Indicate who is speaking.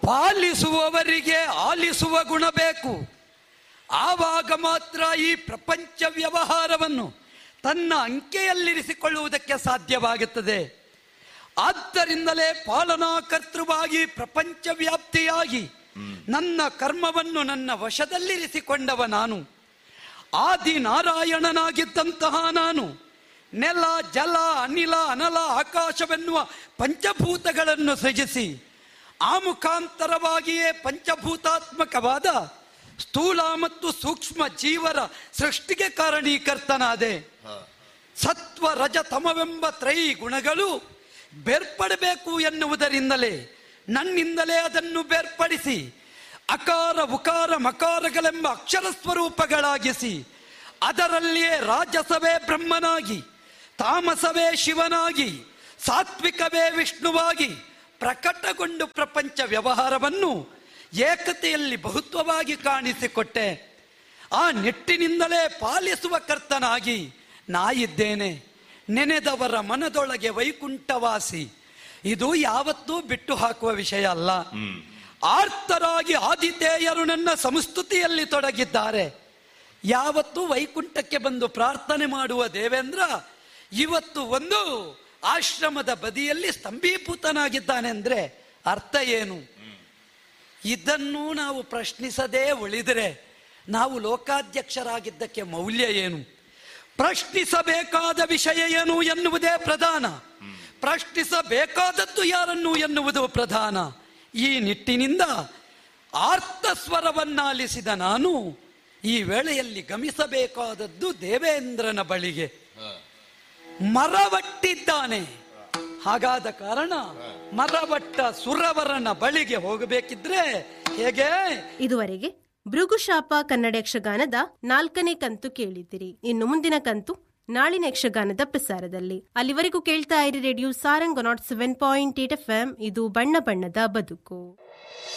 Speaker 1: ಪಾಲಿಸುವವರಿಗೆ ಆಲಿಸುವ ಗುಣ ಬೇಕು ಆವಾಗ ಮಾತ್ರ ಈ ಪ್ರಪಂಚ ವ್ಯವಹಾರವನ್ನು ತನ್ನ ಅಂಕೆಯಲ್ಲಿರಿಸಿಕೊಳ್ಳುವುದಕ್ಕೆ ಸಾಧ್ಯವಾಗುತ್ತದೆ ಆದ್ದರಿಂದಲೇ ಪಾಲನಾಕರ್ತೃವಾಗಿ ಪ್ರಪಂಚ ವ್ಯಾಪ್ತಿಯಾಗಿ ನನ್ನ ಕರ್ಮವನ್ನು ನನ್ನ ವಶದಲ್ಲಿರಿಸಿಕೊಂಡವ ನಾನು ಆದಿ ನಾರಾಯಣನಾಗಿದ್ದಂತಹ ನಾನು ನೆಲ ಜಲ ಅನಿಲ ಅನಲ ಆಕಾಶವೆನ್ನುವ ಪಂಚಭೂತಗಳನ್ನು ಸೃಜಿಸಿ ಆ ಮುಖಾಂತರವಾಗಿಯೇ ಪಂಚಭೂತಾತ್ಮಕವಾದ ಸ್ಥೂಲ ಮತ್ತು ಸೂಕ್ಷ್ಮ ಜೀವರ ಸೃಷ್ಟಿಗೆ ಕಾರಣೀಕರ್ತನಾದೆ ಸತ್ವ ರಜ ತಮವೆಂಬ ತ್ರೈ ಗುಣಗಳು ಬೇರ್ಪಡಬೇಕು ಎನ್ನುವುದರಿಂದಲೇ ನನ್ನಿಂದಲೇ ಅದನ್ನು ಬೇರ್ಪಡಿಸಿ ಅಕಾರ ಉಕಾರ ಮಕಾರಗಳೆಂಬ ಅಕ್ಷರ ಸ್ವರೂಪಗಳಾಗಿಸಿ ಅದರಲ್ಲಿಯೇ ರಾಜಸವೇ ಬ್ರಹ್ಮನಾಗಿ ತಾಮಸವೇ ಶಿವನಾಗಿ ಸಾತ್ವಿಕವೇ ವಿಷ್ಣುವಾಗಿ ಪ್ರಕಟಗೊಂಡು ಪ್ರಪಂಚ ವ್ಯವಹಾರವನ್ನು ಏಕತೆಯಲ್ಲಿ ಬಹುತ್ವವಾಗಿ ಕಾಣಿಸಿಕೊಟ್ಟೆ ಆ ನಿಟ್ಟಿನಿಂದಲೇ ಪಾಲಿಸುವ ಕರ್ತನಾಗಿ ನಾ ಇದ್ದೇನೆ ನೆನೆದವರ ಮನದೊಳಗೆ ವೈಕುಂಠವಾಸಿ ಇದು ಯಾವತ್ತೂ ಬಿಟ್ಟು ಹಾಕುವ ವಿಷಯ ಅಲ್ಲ ಆರ್ತರಾಗಿ ಆದಿತೇಯರು ನನ್ನ ಸಂಸ್ತುತಿಯಲ್ಲಿ ತೊಡಗಿದ್ದಾರೆ ಯಾವತ್ತೂ ವೈಕುಂಠಕ್ಕೆ ಬಂದು ಪ್ರಾರ್ಥನೆ ಮಾಡುವ ದೇವೇಂದ್ರ ಇವತ್ತು ಒಂದು ಆಶ್ರಮದ ಬದಿಯಲ್ಲಿ ಸ್ತಂಭೀಭೂತನಾಗಿದ್ದಾನೆ ಅಂದ್ರೆ ಅರ್ಥ ಏನು ಇದನ್ನು ನಾವು ಪ್ರಶ್ನಿಸದೇ ಉಳಿದರೆ ನಾವು ಲೋಕಾಧ್ಯಕ್ಷರಾಗಿದ್ದಕ್ಕೆ ಮೌಲ್ಯ ಏನು ಪ್ರಶ್ನಿಸಬೇಕಾದ ವಿಷಯ ಏನು ಎನ್ನುವುದೇ ಪ್ರಧಾನ ಪ್ರಶ್ನಿಸಬೇಕಾದದ್ದು ಯಾರನ್ನು ಎನ್ನುವುದು ಪ್ರಧಾನ ಈ ನಿಟ್ಟಿನಿಂದ ಆರ್ತಸ್ವರವನ್ನಾಲಿಸಿದ ನಾನು ಈ ವೇಳೆಯಲ್ಲಿ ಗಮಿಸಬೇಕಾದದ್ದು ದೇವೇಂದ್ರನ ಬಳಿಗೆ ಮರವಟ್ಟಿದ್ದಾನೆ ಹಾಗಾದ ಕಾರಣ ಮರವಟ್ಟ ಸುರವರನ ಬಳಿಗೆ ಹೋಗಬೇಕಿದ್ರೆ ಹೇಗೆ
Speaker 2: ಇದುವರೆಗೆ ಭೃಗುಶಾಪ ಕನ್ನಡ ಯಕ್ಷಗಾನದ ನಾಲ್ಕನೇ ಕಂತು ಕೇಳಿದ್ದೀರಿ ಇನ್ನು ಮುಂದಿನ ಕಂತು ನಾಳಿನ ಯಕ್ಷಗಾನದ ಪ್ರಸಾರದಲ್ಲಿ ಅಲ್ಲಿವರೆಗೂ ಕೇಳ್ತಾ ಇರಿ radio Sarang nought seven point eight F ಇದು ಬಣ್ಣ ಬಣ್ಣದ ಬದುಕು